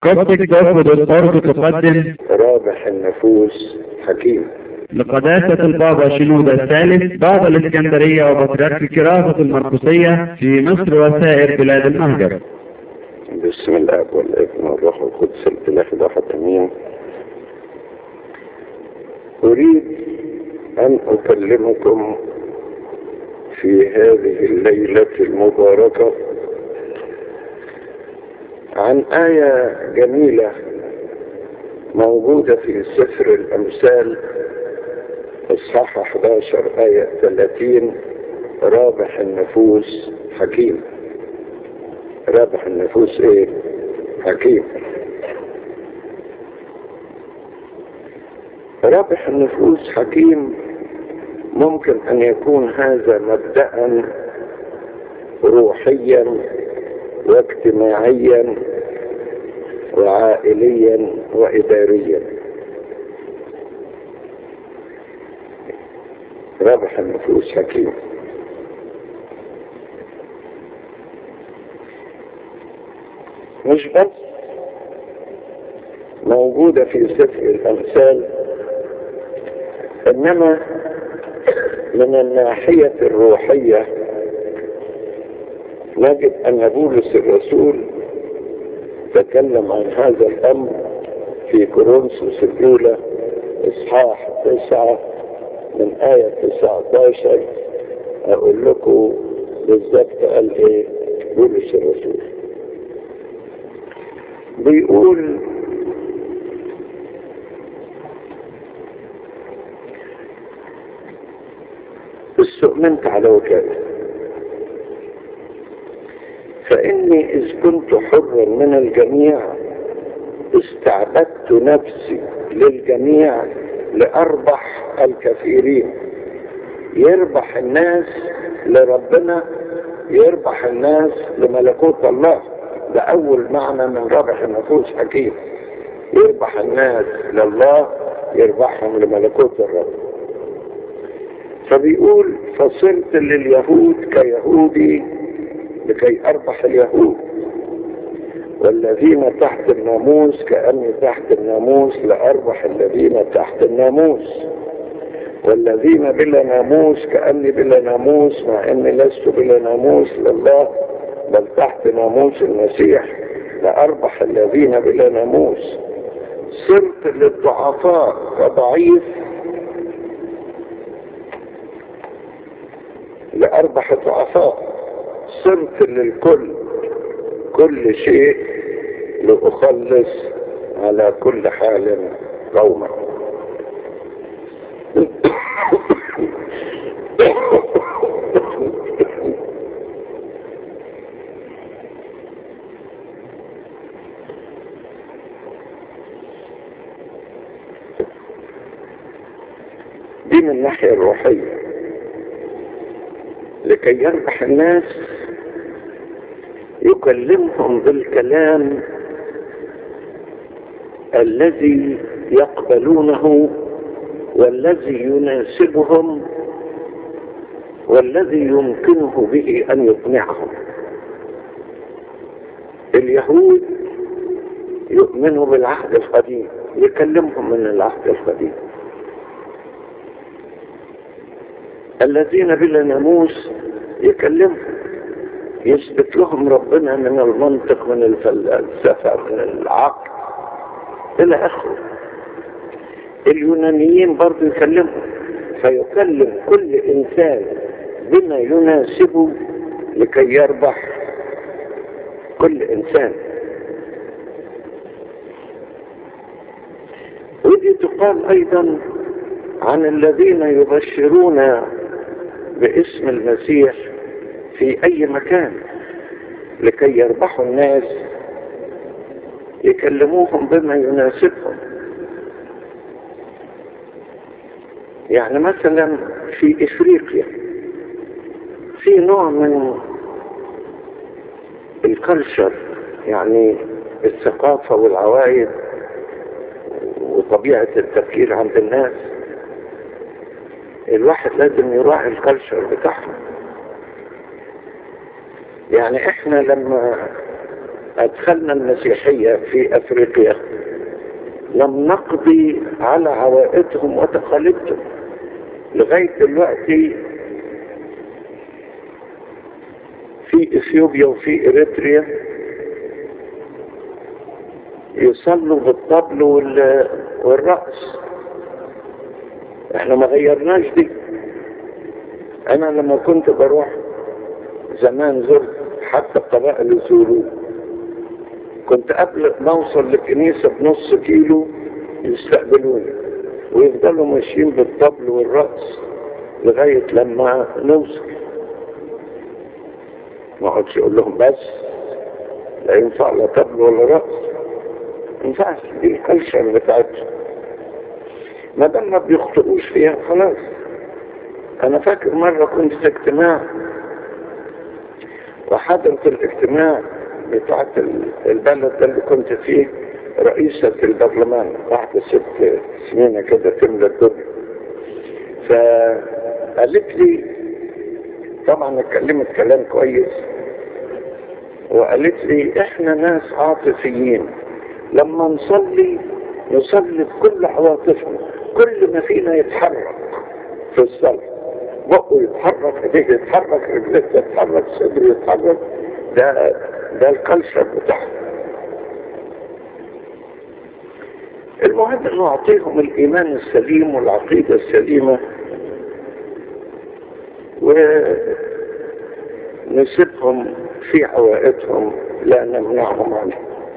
قصدك تأخذ الطرد تقدم رابح النفوس حكيم لقداسة البابا شنودة الثالث بابا الإسكندرية وبطريرك الكراسة المرقسية في مصر وسائر بلاد المهجر بسم الاب والابن والروح القدس الاله الواحد امين اريد ان اكلمكم في هذه الليله المباركه عن ايه جميله موجوده في سفر الامثال اصحاح 11 ايه 30 رابح النفوس حكيم رابح النفوس ايه حكيم رابح النفوس حكيم ممكن ان يكون هذا مبدأ روحيا واجتماعيا وعائليا واداريا رابح النفوس حكيم مش بس موجودة في سفر الأمثال إنما من الناحية الروحية نجد أن بولس الرسول تكلم عن هذا الأمر في كورنثوس الأولى إصحاح تسعة من آية 19 أقول لكم بالظبط قال إيه بولس الرسول بيقول استؤمنت على وكالة فإني إذ كنت حرا من الجميع استعبدت نفسي للجميع لأربح الكثيرين يربح الناس لربنا يربح الناس لملكوت الله ده أول معنى من ربح النفوس حكيم يربح الناس لله يربحهم لملكوت الرب فبيقول فصرت لليهود كيهودي لكي أربح اليهود والذين تحت الناموس كأني تحت الناموس لأربح الذين تحت الناموس والذين بلا ناموس كأني بلا ناموس مع أني لست بلا ناموس لله بل تحت ناموس المسيح لأربح الذين بلا ناموس صرت للضعفاء كضعيف لأربح الضعفاء صرت للكل كل شيء لأخلص على كل حال قوما دي من الناحية الروحية لكي يربح الناس يكلمهم بالكلام الذي يقبلونه والذي يناسبهم والذي يمكنه به ان يقنعهم اليهود يؤمنوا بالعهد القديم يكلمهم من العهد القديم الذين بلا ناموس يكلمهم يثبت لهم ربنا من المنطق من الفلسفة من العقل إلى آخره اليونانيين برضو يكلمهم فيكلم كل إنسان بما يناسبه لكي يربح كل إنسان ودي تقال أيضا عن الذين يبشرون باسم المسيح في اي مكان لكي يربحوا الناس يكلموهم بما يناسبهم يعني مثلا في افريقيا في نوع من الكلتشر يعني الثقافة والعوائد وطبيعة التفكير عند الناس الواحد لازم يراعي الكلتشر بتاعهم يعني احنا لما أدخلنا المسيحية في أفريقيا لم نقضي على عوائدهم وتقاليدهم لغاية دلوقتي في اثيوبيا وفي اريتريا يصلوا بالطبل وال... والرقص احنا ما غيرناش دي انا لما كنت بروح زمان زرت حتى القبائل يزوروا كنت قبل ما اوصل للكنيسه بنص كيلو يستقبلوني ويفضلوا ماشيين بالطبل والرقص لغايه لما نوصل ما اقعدش اقول لهم بس لا ينفع لا طبل ولا رقص ما ينفعش دي الكلشر بتاعتهم ما دام ما بيخطئوش فيها خلاص انا فاكر مره كنت في اجتماع وحضرت الاجتماع بتاعت البلد ده اللي كنت فيه رئيسة البرلمان واحدة ست سنين كده تملى الدنيا فقالت لي طبعا اتكلمت كلام كويس وقالت لي احنا ناس عاطفيين لما نصلي نصلي بكل عواطفنا كل ما فينا يتحرك في الصلاة بقه يتحرك ايديه يتحرك رجليه تتحرك صدره يتحرك ده ده الكلشر بتاعهم المهم انه نعطيهم الايمان السليم والعقيدة السليمة ونسيبهم في عوائدهم لا نمنعهم عنه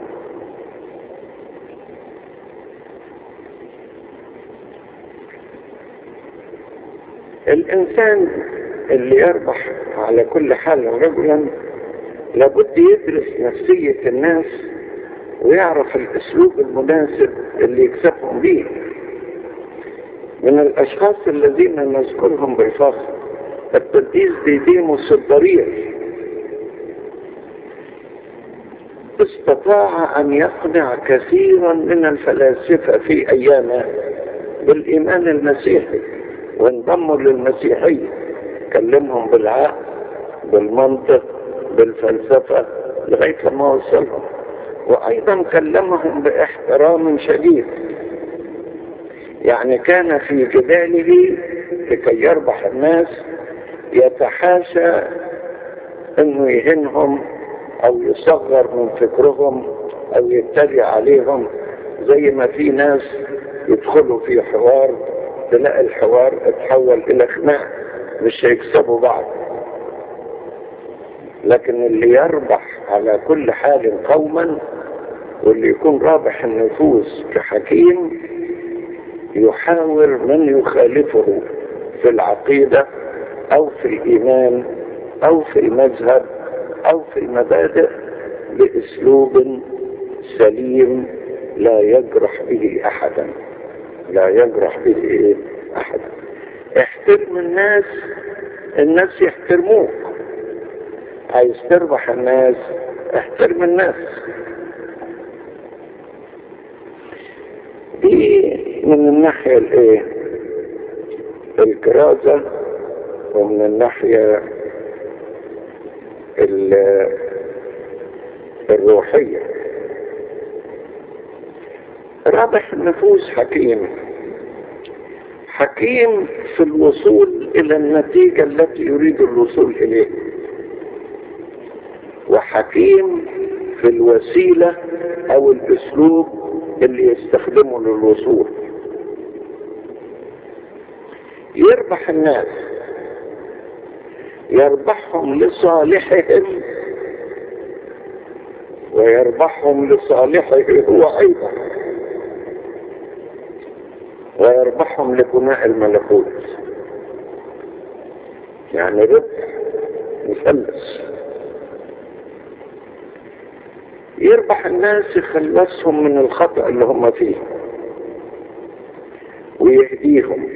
الانسان اللي يربح على كل حال رجلا لابد يدرس نفسية الناس ويعرف الاسلوب المناسب اللي يكسبهم به من الاشخاص الذين نذكرهم بالفخر القديس ديديموس الضرير استطاع ان يقنع كثيرا من الفلاسفة في ايامه بالايمان المسيحي وانضموا للمسيحية كلمهم بالعقل بالمنطق بالفلسفة لغاية لما وصلهم وأيضا كلمهم باحترام شديد يعني كان في جداله لكي يربح الناس يتحاشى انه يهنهم او يصغر من فكرهم او يتريق عليهم زي ما في ناس يدخلوا في حوار تلاقي الحوار اتحول الى خناق مش هيكسبوا بعض لكن اللي يربح على كل حال قوما واللي يكون رابح النفوس كحكيم يحاور من يخالفه في العقيدة او في الايمان او في المذهب او في المبادئ باسلوب سليم لا يجرح به احدا لا يجرح به احدا احترم الناس الناس يحترموك عايز تربح الناس احترم الناس دي من الناحية الايه الكرازة ومن الناحية الروحية رابح النفوس حكيم حكيم في الوصول الى النتيجة التي يريد الوصول اليها وحكيم في الوسيلة او الاسلوب اللي يستخدمه للوصول يربح الناس يربحهم لصالحهم ويربحهم لصالحه هو ايضا ويربحهم لبناء الملكوت يعني ربح مثلث يربح الناس يخلصهم من الخطأ اللي هم فيه ويهديهم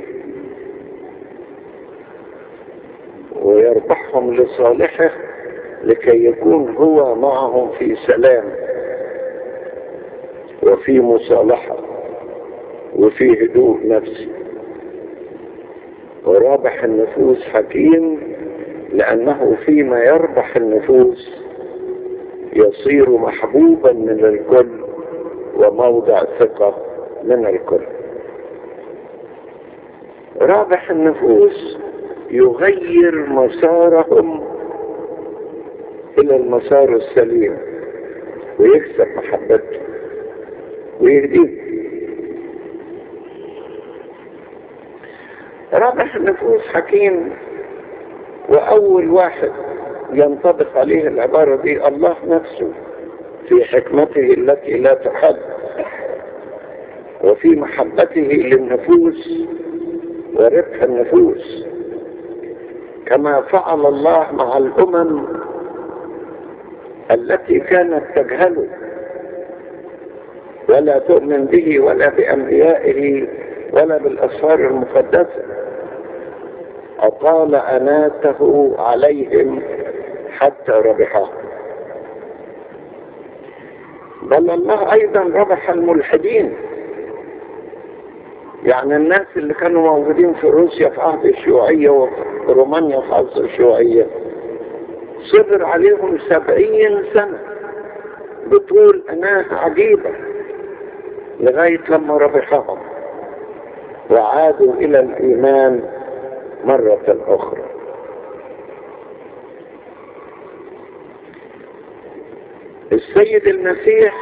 ويربحهم لصالحه لكي يكون هو معهم في سلام وفي مصالحة وفي هدوء نفسي ورابح النفوس حكيم لأنه فيما يربح النفوس يصير محبوبا من الكل وموضع ثقة من الكل رابح النفوس يغير مسارهم الى المسار السليم ويكسب محبته ويهديه رابح النفوس حكيم واول واحد ينطبق عليه العبارة دي الله نفسه في حكمته التي لا تحد وفي محبته للنفوس وربح النفوس كما فعل الله مع الأمم التي كانت تجهله ولا تؤمن به ولا بأنبيائه ولا بالأسفار المقدسة أطال أناته عليهم حتى ربحهم بل الله أيضا ربح الملحدين يعني الناس اللي كانوا موجودين في روسيا في عهد الشيوعية وفي رومانيا في عصر الشيوعية صبر عليهم سبعين سنة بطول أناه عجيبة لغاية لما ربحهم وعادوا إلى الإيمان مرة أخرى السيد المسيح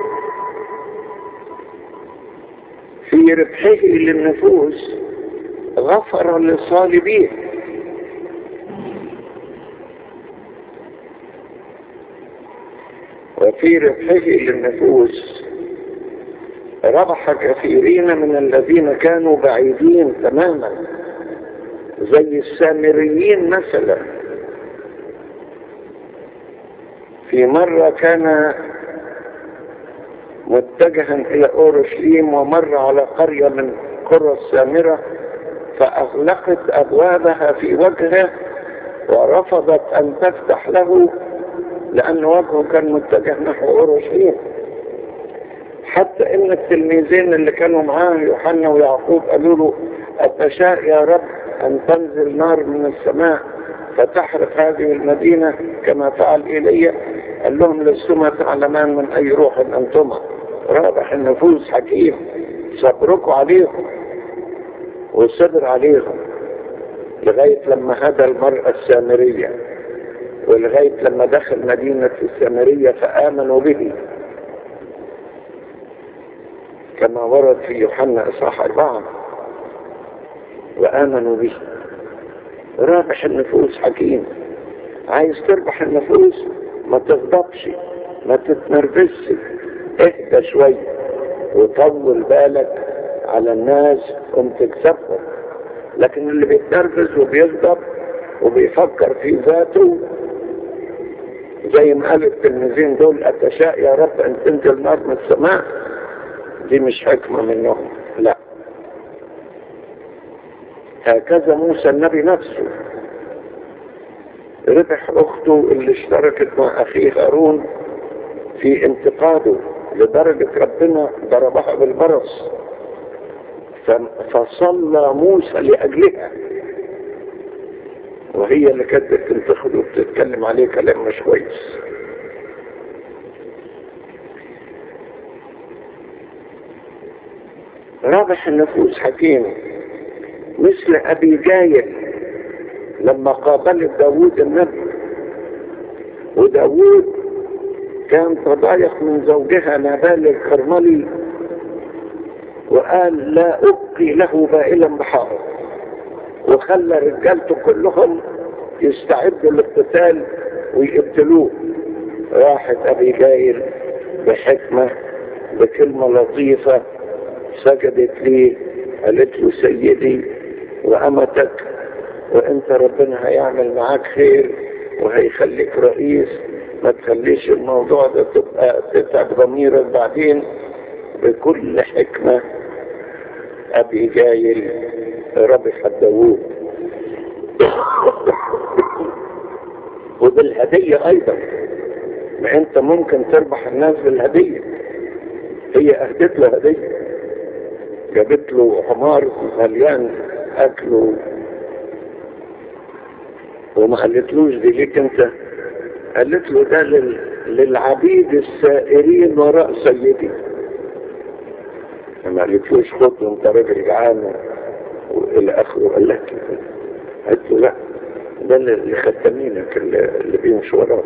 في ربحه للنفوس غفر للصالبين وفي ربحه للنفوس ربح كثيرين من الذين كانوا بعيدين تماما زي السامريين مثلا في مرة كان متجها إلى أورشليم ومر على قرية من قرى السامرة فأغلقت أبوابها في وجهه ورفضت أن تفتح له لأن وجهه كان متجه نحو أورشليم حتى إن التلميذين اللي كانوا معاه يوحنا ويعقوب قالوا له أتشاء يا رب أن تنزل نار من السماء فتحرق هذه المدينة كما فعل إيليا قال لهم لستما تعلمان من أي روح أنتما رابح النفوس حكيم صبركوا عليهم والصبر عليهم لغاية لما هدى المرأة السامرية ولغاية لما دخل مدينة السامرية فآمنوا به كما ورد في يوحنا إصحاح أربعة وآمنوا به رابح النفوس حكيم عايز تربح النفوس ما تغضبش ما تتنرفزش اهدى شوية وطول بالك على الناس قم تكسبهم لكن اللي بيتنرفز وبيغضب وبيفكر في ذاته زي ما قال التلميذين دول أتشاء يا رب أن تنزل نار من السماء دي مش حكمة منهم لا هكذا موسى النبي نفسه ربح أخته اللي اشتركت مع أخيه هارون في انتقاده لدرجة ربنا ضربها بالبرص فصلى موسى لأجلها وهي اللي كانت بتنتقده وبتتكلم عليه كلام مش كويس رابح النفوس حكيم مثل أبي جايل لما قابلت داوود النبي وداوود كان تضايق من زوجها نابال الكرملي وقال لا أبقي له بائلا بحاره وخلى رجالته كلهم يستعدوا للقتال ويقتلوه راحت أبي جايل بحكمة بكلمة لطيفة سجدت ليه قالت له سيدي وأمتك وانت ربنا هيعمل معاك خير وهيخليك رئيس ما تخليش الموضوع ده تبقى تتعب ضميرك بعدين بكل حكمة أبي جايل ربح داوود وبالهدية أيضا ما أنت ممكن تربح الناس بالهدية هي أهدت له هدية جابت له حمار مليان أكل وما قالتلوش دي ليك أنت قالت له ده لل... للعبيد السائرين وراء سيدي ما قالتلوش خد وانت راجل جعان والى اخره قال لك قالت له لا ده اللي ختمينك اللي بيمشي وراك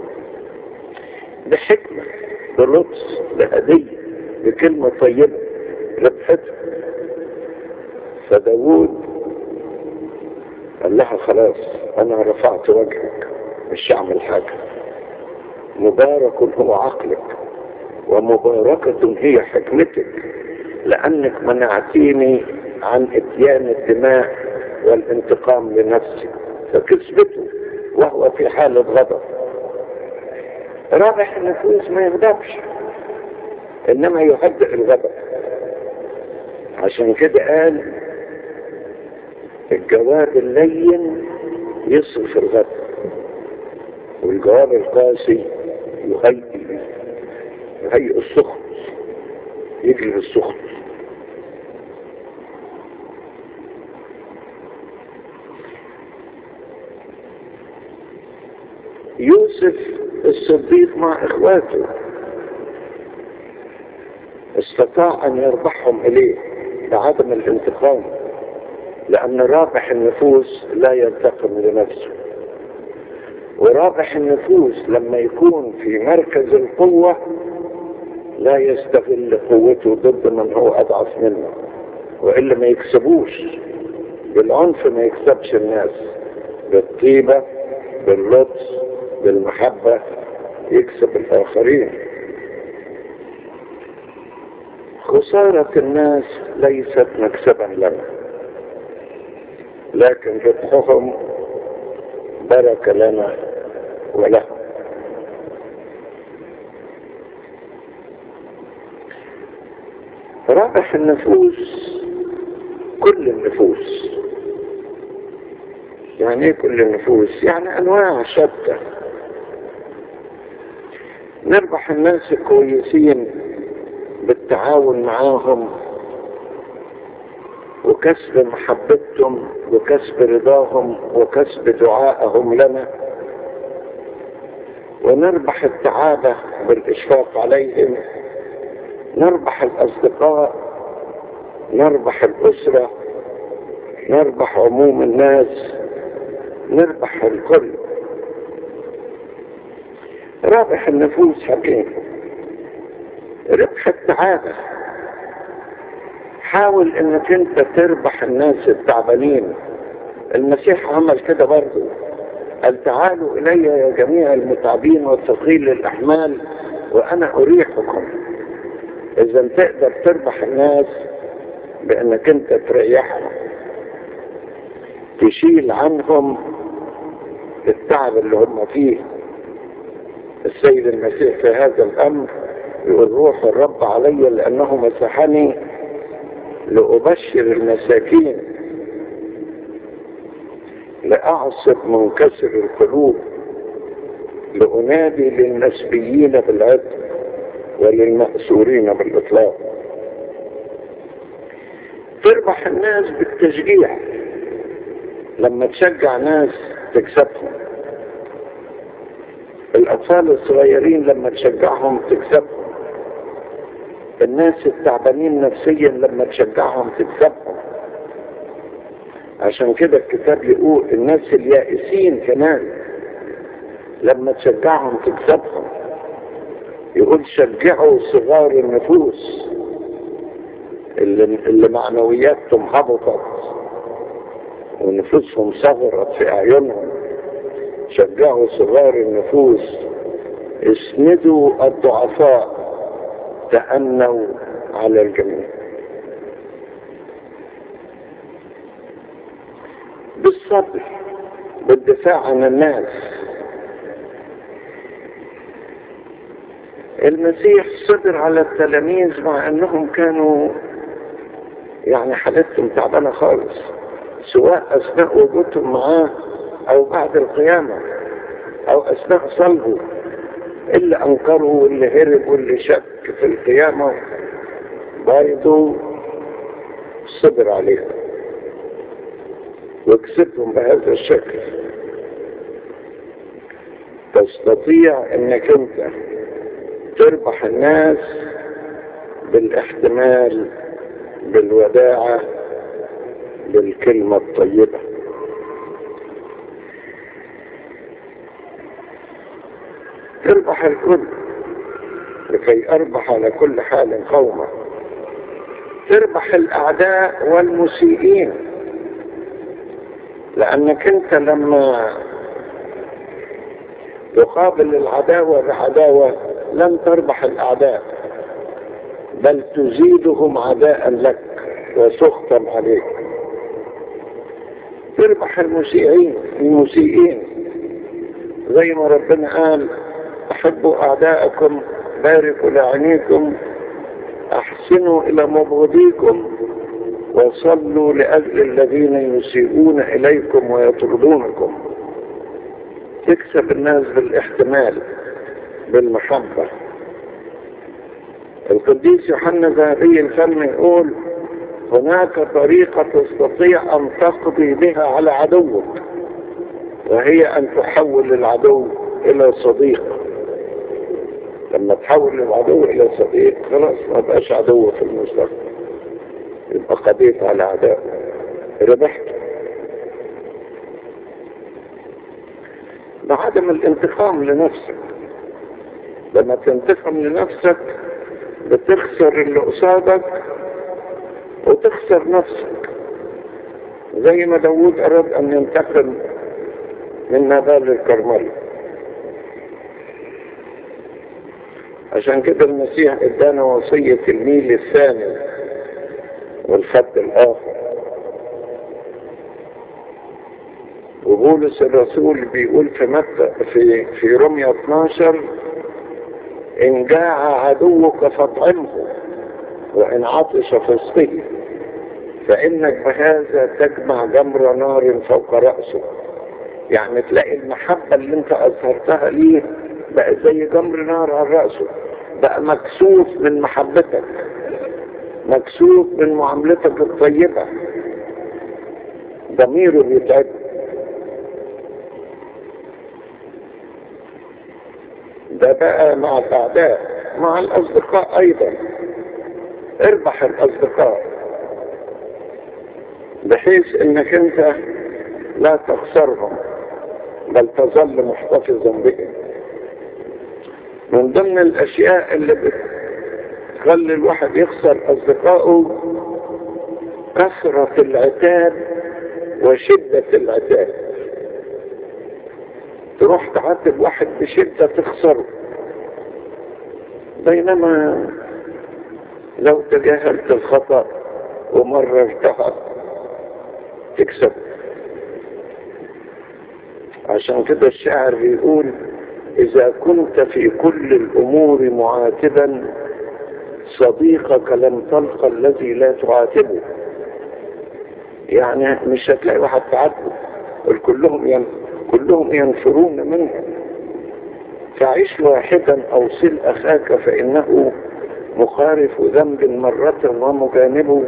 بحكمة بلطف بهدية بكلمة طيبة ربحته فداود قال لها خلاص انا رفعت وجهك مش هعمل حاجة مبارك هو عقلك ومباركة هي حكمتك لأنك منعتيني عن اتيان الدماء والانتقام لنفسي فكسبته وهو في حالة غضب رابح النفوس ما يغضبش انما يهدئ الغضب عشان كده قال الجواب اللين يصرف الغضب والجواب القاسي يهيئ يهيئ السخط يجلب السخط يوسف الصديق مع اخواته استطاع ان يربحهم اليه بعدم الانتقام لان رابح النفوس لا ينتقم لنفسه ورابح النفوس لما يكون في مركز القوة لا يستغل قوته ضد من هو اضعف منه والا ما يكسبوش بالعنف ما يكسبش الناس بالطيبة باللطف بالمحبة يكسب الآخرين خسارة الناس ليست مكسبا لنا لكن ربحهم بركة لنا ولهم رابح النفوس كل النفوس يعني ايه كل النفوس يعني انواع شتى نربح الناس الكويسين بالتعاون معاهم وكسب محبتهم وكسب رضاهم وكسب دعائهم لنا ونربح التعابة بالإشفاق عليهم نربح الأصدقاء نربح الأسرة نربح عموم الناس نربح الكل رابح النفوس حكيم ربح التعابة حاول انك انت تربح الناس التعبانين المسيح عمل كده برضه قال تعالوا الي يا جميع المتعبين والثقيل الاحمال وانا اريحكم اذا تقدر تربح الناس بانك انت تريحهم تشيل عنهم التعب اللي هم فيه السيد المسيح في هذا الامر يقول روح الرب علي لانه مسحني لأبشر المساكين لأعصب منكسر القلوب لأنادي للمسبيين بالعدل وللمأسورين بالإطلاق تربح الناس بالتشجيع لما تشجع ناس تكسبهم الأطفال الصغيرين لما تشجعهم تكسبهم الناس التعبانين نفسيا لما تشجعهم تكسبهم عشان كده الكتاب يقول الناس اليائسين كمان لما تشجعهم تكسبهم يقول شجعوا صغار النفوس اللي, اللي معنوياتهم هبطت ونفوسهم صغرت في اعينهم شجعوا صغار النفوس اسندوا الضعفاء تأنوا على الجميع بالصبر بالدفاع عن الناس المسيح صبر على التلاميذ مع انهم كانوا يعني حالتهم تعبانه خالص سواء اثناء وجودهم معاه او بعد القيامه او اثناء صلبه اللي انكروا واللي هرب واللي شك في القيامة برضه صبر عليهم وكسبهم بهذا الشكل تستطيع انك انت تربح الناس بالاحتمال بالوداعة بالكلمة الطيبة تربح الكل لكي أربح على كل حال قوما تربح الأعداء والمسيئين لأنك أنت لما تقابل العداوة بعداوة لن تربح الأعداء بل تزيدهم عداء لك وسخطا عليك تربح المسيئين المسيئين زي ما ربنا قال احبوا اعداءكم باركوا لعينيكم احسنوا الى مبغضيكم وصلوا لاجل الذين يسيئون اليكم ويطردونكم تكسب الناس بالاحتمال بالمحبة القديس يوحنا ذهبي الفم يقول هناك طريقة تستطيع أن تقضي بها على عدوك وهي أن تحول العدو إلى صديق لما تحول العدو إلى صديق خلاص ما بقاش عدو في المستقبل يبقى قضيت على عداء ربحت بعدم الانتقام لنفسك لما تنتقم لنفسك بتخسر اللي قصادك وتخسر نفسك زي ما داود أراد أن ينتقم من نبال الكرمل عشان كده المسيح ادانا وصية الميل الثاني والخط الآخر وبولس الرسول بيقول في متى في في رمية 12 إن جاع عدوك فاطعمه وإن عطش فاسقه فإنك بهذا تجمع جمر نار فوق رأسه يعني تلاقي المحبة اللي انت أظهرتها ليه بقى زي جمر نار على رأسه بقى مكسوف من محبتك مكسوف من معاملتك الطيبة ضميره بيتعب ده بقى مع الأعداء مع الأصدقاء أيضا اربح الأصدقاء بحيث انك انت لا تخسرهم بل تظل محتفظا بهم من ضمن الاشياء اللي بتخلي الواحد يخسر اصدقائه كثرة العتاب وشدة العتاب تروح تعاتب واحد بشدة تخسره بينما لو تجاهلت الخطأ ومررتها تكسب عشان كده الشاعر بيقول إذا كنت في كل الأمور معاتبا صديقك لم تلقى الذي لا تعاتبه يعني مش هتلاقي واحد تعاتبه كلهم ين... كلهم ينفرون منه فعيش واحدا أو صل أخاك فإنه مخالف ذنب مرة ومجانبه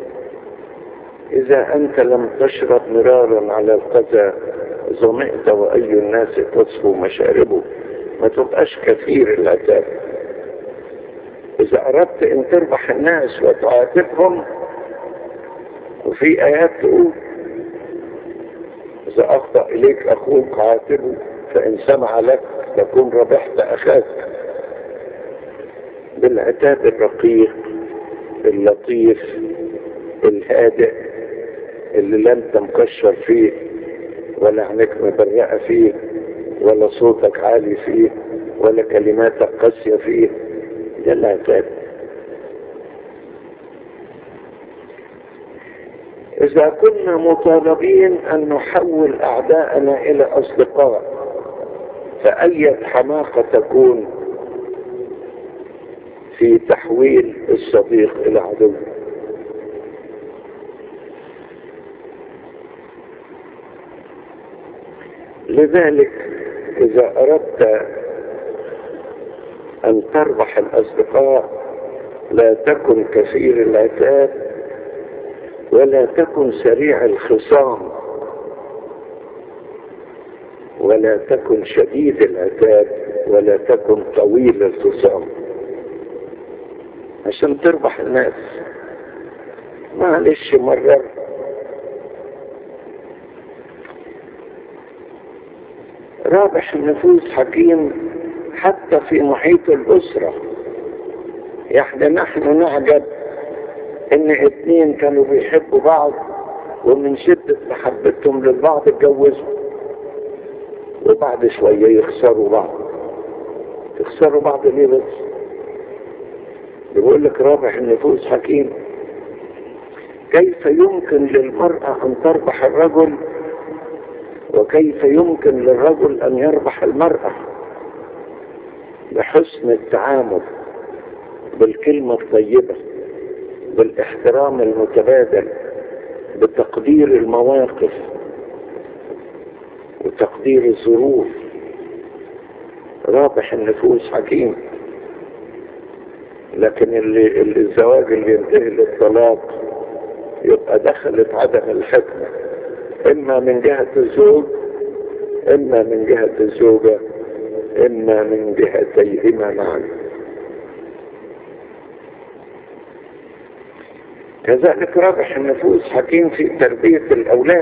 إذا أنت لم تشرب مرارا على القذى ظمئت وأي الناس تصفو مشاربه ما تبقاش كثير العتاب إذا أردت أن تربح الناس وتعاتبهم وفي آيات تقول إذا أخطأ إليك أخوك عاتبه فإن سمع لك تكون ربحت أخاك بالعتاب الرقيق اللطيف الهادئ اللي لا انت مكشر فيه ولا عينك مبرقه فيه ولا صوتك عالي فيه ولا كلماتك قاسيه فيه ده العتاب إذا كنا مطالبين أن نحول أعداءنا إلى أصدقاء فأية حماقة تكون في تحويل الصديق إلى عدو لذلك إذا أردت أن تربح الأصدقاء لا تكن كثير العتاب ولا تكن سريع الخصام ولا تكن شديد العتاب ولا تكن طويل الخصام عشان تربح الناس معلش مرة رابح النفوس حكيم حتى في محيط الأسرة يعني نحن نعجب ان اتنين كانوا بيحبوا بعض ومن شدة محبتهم للبعض اتجوزوا وبعد شوية يخسروا بعض يخسروا بعض ليه بس بيقول لك رابح النفوس حكيم كيف يمكن للمرأة أن تربح الرجل وكيف يمكن للرجل أن يربح المرأة بحسن التعامل بالكلمة الطيبة بالاحترام المتبادل بتقدير المواقف وتقدير الظروف رابح النفوس حكيم لكن اللي, اللي الزواج اللي ينتهي للطلاق يبقى دخلت عدم الحكمة اما من جهة الزوج اما من جهة الزوجة اما من جهتيهما معا كذلك رابح النفوس حكيم في تربية الأولاد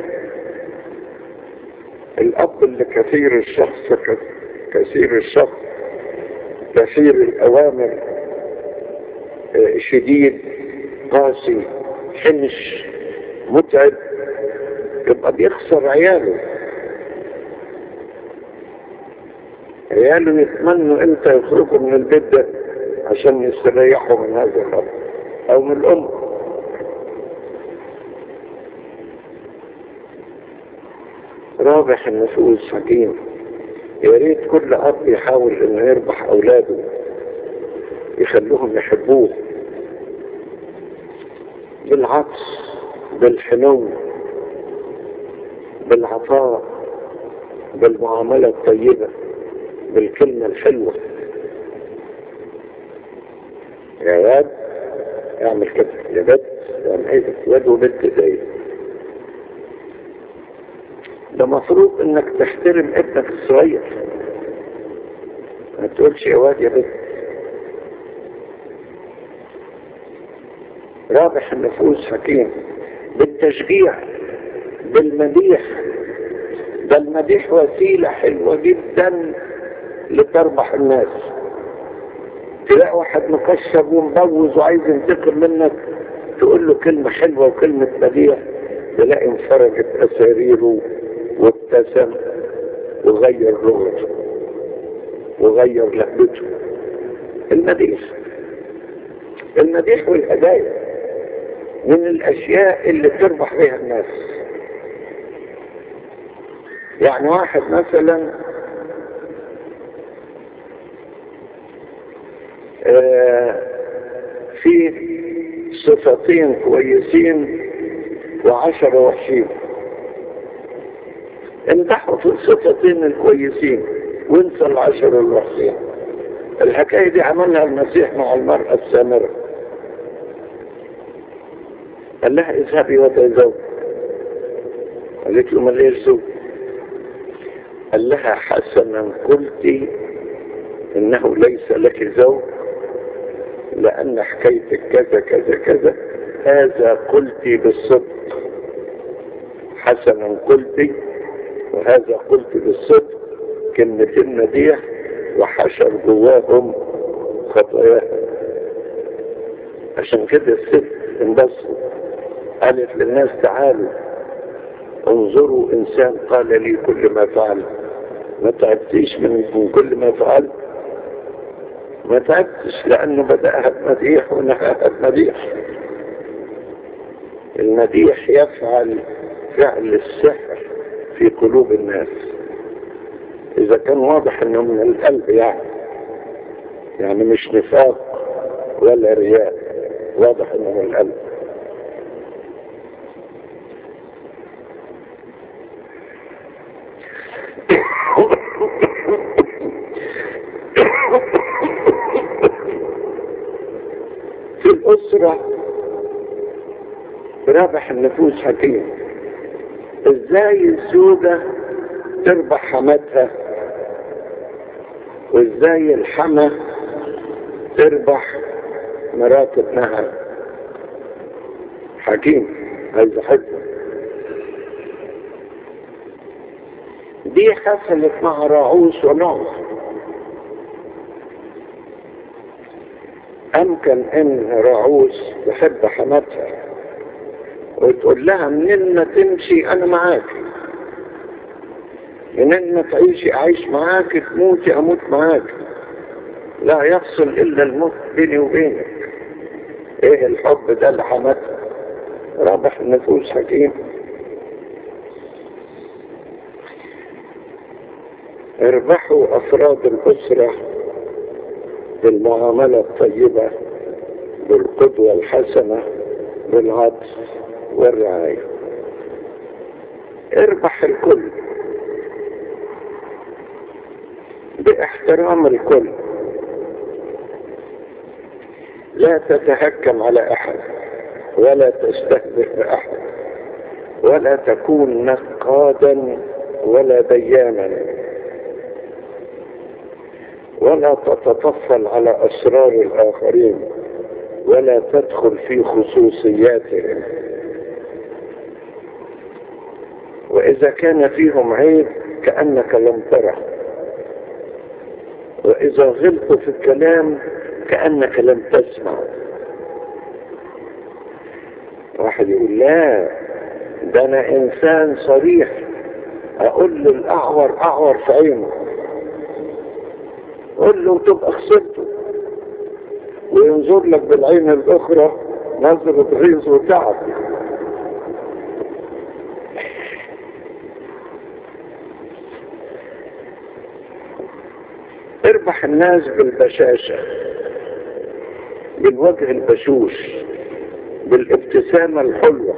الأب اللي كثير الشخص كثير الشخص كثير الأوامر شديد قاسي حنش متعب يبقى بيخسر عياله عياله يتمنوا امتى يخرجوا من البيت ده عشان يستريحوا من هذا الأب أو من الأم رابح النفوس حكيم يا ريت كل اب يحاول انه يربح اولاده يخلوهم يحبوه بالعطف بالحنو بالعطاء بالمعاملة الطيبة بالكلمة الحلوة يا واد اعمل كده يا بنت اعمل ايه واد وبنت زي ده مفروض انك تحترم ابنك الصغير ما تقولش يا واد يا بنت رابح النفوس حكيم بالتشجيع بالمديح ده المديح وسيلة حلوة جدا لتربح الناس تلاقي واحد مكشف ومبوز وعايز ينتقم منك تقول له كلمة حلوة وكلمة مديح تلاقي انفرجت أساريره وابتسم وغير لغته وغير لهجته المديح المديح والهدايا من الاشياء اللي تربح بها الناس يعني واحد مثلا آه في صفتين كويسين وعشرة وحشين امدحوا في الصفتين الكويسين وانسى العشر الوحشين الحكاية دي عملها المسيح مع المرأة السامرة قال لها اذهبي وتزوج قالت له ما ليش زوج قال لها حسنا قلت انه ليس لك زوج لان حكايتك كذا كذا كذا هذا قلت بالصدق حسنا قلت وهذا قلت بالصدق كلمتين مديح وحشر جواهم خطاياهم عشان كده الست انبسطوا قالت للناس تعالوا انظروا انسان قال لي كل ما فعل ما تعبتيش من, من كل ما فعل ما تعبتش لانه بدأها بمديح ونهاها بمديح المديح يفعل فعل السحر في قلوب الناس اذا كان واضح انه من القلب يعني يعني مش نفاق ولا رياء واضح انه من القلب في الأسرة رابح النفوس حكيم ازاي الزوجة تربح حماتها وازاي الحما تربح مرات ابنها حكيم عايز حكمة دي حصلت مع راعوس ونوح أمكن إن راعوس تحب حماتها وتقول لها منين ما تمشي أنا معاك منين ما تعيشي أعيش معاك تموتي أموت معاك لا يحصل إلا الموت بيني وبينك إيه الحب ده لحماتها رابح النفوس حكيم اربحوا أفراد الأسرة بالمعاملة الطيبة بالقدوة الحسنة بالعطف والرعاية اربح الكل باحترام الكل لا تتهكم على احد ولا تستهزئ باحد ولا تكون نقادا ولا ديانا ولا تتطفل على اسرار الاخرين ولا تدخل في خصوصياتهم واذا كان فيهم عيب كانك لم تره واذا غلطوا في الكلام كانك لم تسمع واحد يقول لا ده انا انسان صريح اقول للاعور اعور في عينه قول له تبقى خسرته وينظر لك بالعين الاخرى نظرة غيظ وتعب اربح الناس بالبشاشة بالوجه البشوش بالابتسامة الحلوة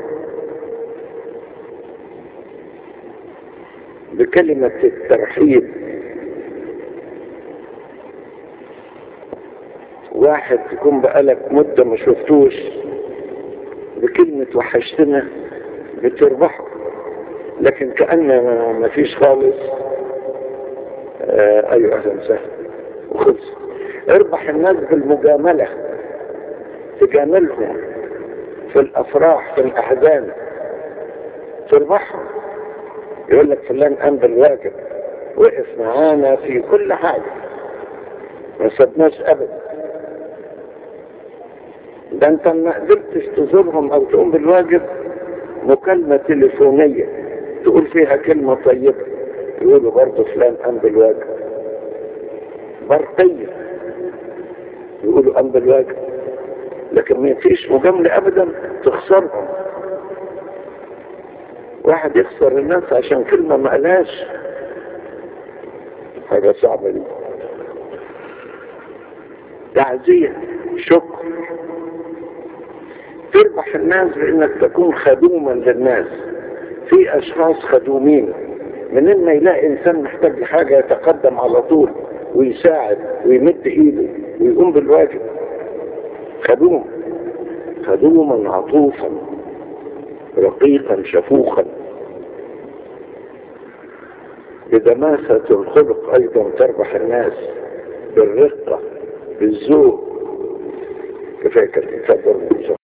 بكلمة الترحيب واحد تكون بقالك مدة ما شفتوش بكلمة وحشتنا بتربحه لكن كأن ما فيش خالص آه ايوه اهلا وسهلا وخلص اربح الناس بالمجاملة تجاملهم في الافراح في الاحزان تربحهم يقول لك فلان قام بالواجب وقف معانا في كل حاجة ما سبناش ابدا ده انت ما قدرتش تزورهم او تقوم بالواجب مكالمة تليفونية تقول فيها كلمة طيبة يقولوا برضه فلان قام بالواجب برقية يقولوا قام بالواجب لكن ما فيش مجاملة ابدا تخسرهم واحد يخسر الناس عشان كلمة ما قالهاش حاجة صعبة دي تعزية شكر تربح الناس بانك تكون خدوما للناس في اشخاص خدومين منين ما يلاقي انسان محتاج حاجة يتقدم على طول ويساعد ويمد ايده ويقوم بالواجب خدوم خدوما عطوفا رقيقا شفوخا بدماسة الخلق ايضا تربح الناس بالرقة بالذوق كفاية كده تفضل